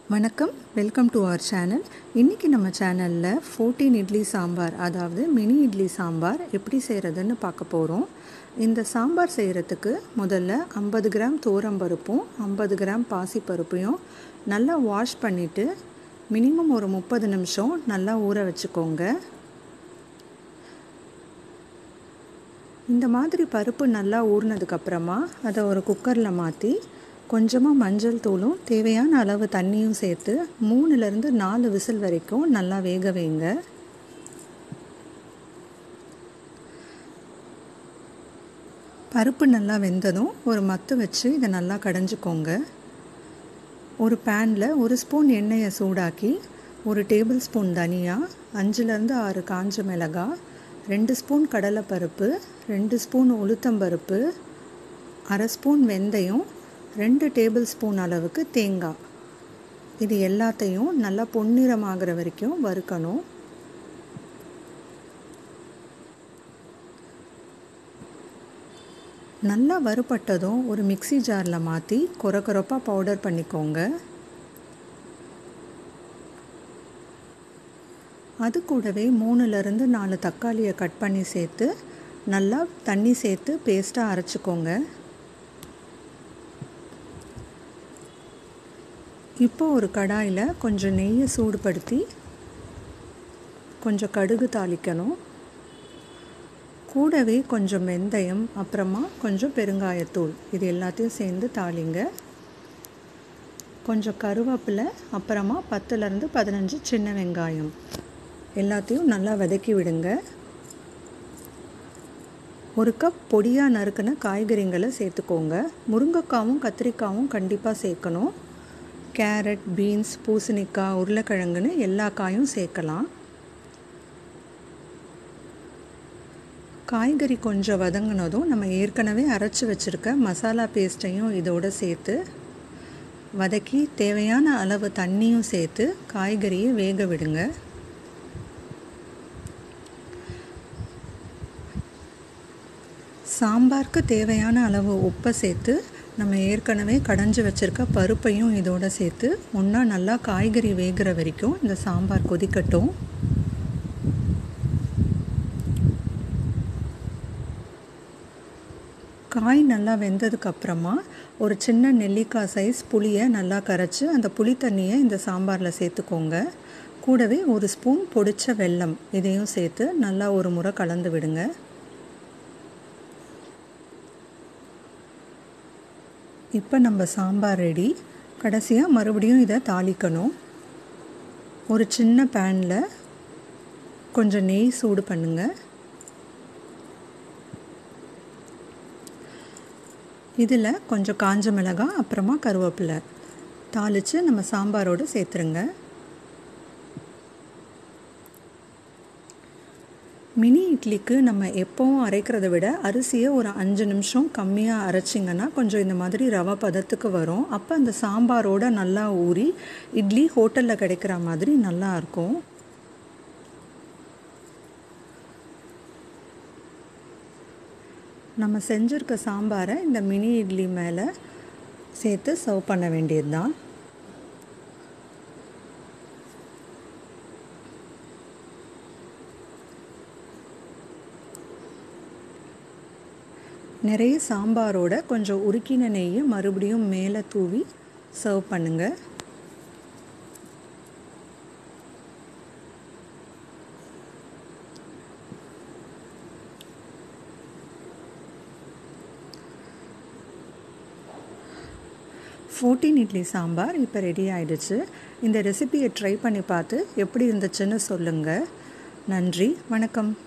வணக்கம் welcome to our channel இன்றைக்கி நம்ம சேனலில் ஃபோர்டீன் இட்லி சாம்பார் அதாவது மினி இட்லி சாம்பார் எப்படி செய்கிறதுன்னு பார்க்க போகிறோம் இந்த சாம்பார் செய்கிறதுக்கு முதல்ல ஐம்பது கிராம் தூரம்பருப்பும் ஐம்பது கிராம் பாசிப்பருப்பையும் நல்லா வாஷ் பண்ணிவிட்டு மினிமம் ஒரு முப்பது நிமிஷம் நல்லா ஊற வச்சுக்கோங்க இந்த மாதிரி பருப்பு நல்லா ஊறினதுக்கப்புறமா அதை ஒரு குக்கரில் மாற்றி கொஞ்சமாக மஞ்சள் தூளும் தேவையான அளவு தண்ணியும் சேர்த்து மூணுலேருந்து நாலு விசில் வரைக்கும் நல்லா வேக வைங்க பருப்பு நல்லா வெந்ததும் ஒரு மத்து வச்சு இதை நல்லா கடைஞ்சிக்கோங்க ஒரு பேனில் ஒரு ஸ்பூன் எண்ணெயை சூடாக்கி ஒரு டேபிள் ஸ்பூன் தனியா அஞ்சுலேருந்து ஆறு காஞ்ச மிளகாய் ரெண்டு ஸ்பூன் கடலைப்பருப்பு ரெண்டு ஸ்பூன் உளுத்தம்பருப்பு அரை ஸ்பூன் வெந்தயம் ரெண்டு டேபிள் ஸ்பூன் அளவுக்கு தேங்காய் இது எல்லாத்தையும் நல்லா பொன்னிறமாகிற வரைக்கும் வறுக்கணும் நல்லா வறுபட்டதும் ஒரு மிக்சி ஜாரில் மாற்றி கொர கொரப்பாக பவுடர் பண்ணிக்கோங்க அது கூடவே மூணுலேருந்து நாலு தக்காளியை கட் பண்ணி சேர்த்து நல்லா தண்ணி சேர்த்து பேஸ்ட்டாக அரைச்சிக்கோங்க இப்போ ஒரு கடாயில் கொஞ்சம் நெய்யை சூடுபடுத்தி கொஞ்சம் கடுகு தாளிக்கணும் கூடவே கொஞ்சம் வெந்தயம் அப்புறமா கொஞ்சம் பெருங்காயத்தூள் இது எல்லாத்தையும் சேர்ந்து தாளிங்க கொஞ்சம் கருவேப்பிலை அப்புறமா பத்துலேருந்து பதினஞ்சு சின்ன வெங்காயம் எல்லாத்தையும் நல்லா வதக்கி விடுங்க ஒரு கப் பொடியாக நறுக்கின காய்கறிகளை சேர்த்துக்கோங்க முருங்கைக்காவும் கத்திரிக்காவும் கண்டிப்பாக சேர்க்கணும் கேரட் பீன்ஸ் பூசணிக்காய் உருளைக்கிழங்குன்னு எல்லா காயும் சேர்க்கலாம் காய்கறி கொஞ்சம் வதங்கினதும் நம்ம ஏற்கனவே அரைச்சி வச்சுருக்க மசாலா பேஸ்ட்டையும் இதோடு சேர்த்து வதக்கி தேவையான அளவு தண்ணியும் சேர்த்து காய்கறியை வேக விடுங்க சாம்பாருக்கு தேவையான அளவு உப்பை சேர்த்து நம்ம ஏற்கனவே கடைஞ்சி வச்சுருக்க பருப்பையும் இதோடு சேர்த்து ஒன்றா நல்லா காய்கறி வேகிற வரைக்கும் இந்த சாம்பார் கொதிக்கட்டும் காய் நல்லா வெந்ததுக்கப்புறமா ஒரு சின்ன நெல்லிக்காய் சைஸ் புளியை நல்லா கரைச்சி அந்த புளி தண்ணியை இந்த சாம்பாரில் சேர்த்துக்கோங்க கூடவே ஒரு ஸ்பூன் பொடிச்ச வெல்லம் இதையும் சேர்த்து நல்லா ஒரு முறை கலந்து விடுங்க இப்போ நம்ம சாம்பார் ரெடி கடைசியாக மறுபடியும் இதை தாளிக்கணும் ஒரு சின்ன பேனில் கொஞ்சம் நெய் சூடு பண்ணுங்கள் இதில் கொஞ்சம் காஞ்ச மிளகாய் அப்புறமா கருவேப்பிலை தாளித்து நம்ம சாம்பாரோடு சேர்த்துருங்க மினி இட்லிக்கு நம்ம எப்போவும் அரைக்கிறத விட அரிசியை ஒரு அஞ்சு நிமிஷம் கம்மியாக அரைச்சிங்கன்னா கொஞ்சம் இந்த மாதிரி ரவை பதத்துக்கு வரும் அப்போ அந்த சாம்பாரோடு நல்லா ஊறி இட்லி ஹோட்டலில் கிடைக்கிற மாதிரி நல்லா இருக்கும் நம்ம செஞ்சுருக்க சாம்பாரை இந்த மினி இட்லி மேலே சேர்த்து சர்வ் பண்ண வேண்டியது தான் நிறைய சாம்பாரோட கொஞ்சம் உருக்கின நெய்யை மறுபடியும் மேலே தூவி சர்வ் பண்ணுங்கள் ஃபோர்டீன் இட்லி சாம்பார் இப்போ ரெடி ஆயிடுச்சு இந்த ரெசிபியை ட்ரை பண்ணி பார்த்து எப்படி இருந்துச்சுன்னு சொல்லுங்கள் நன்றி வணக்கம்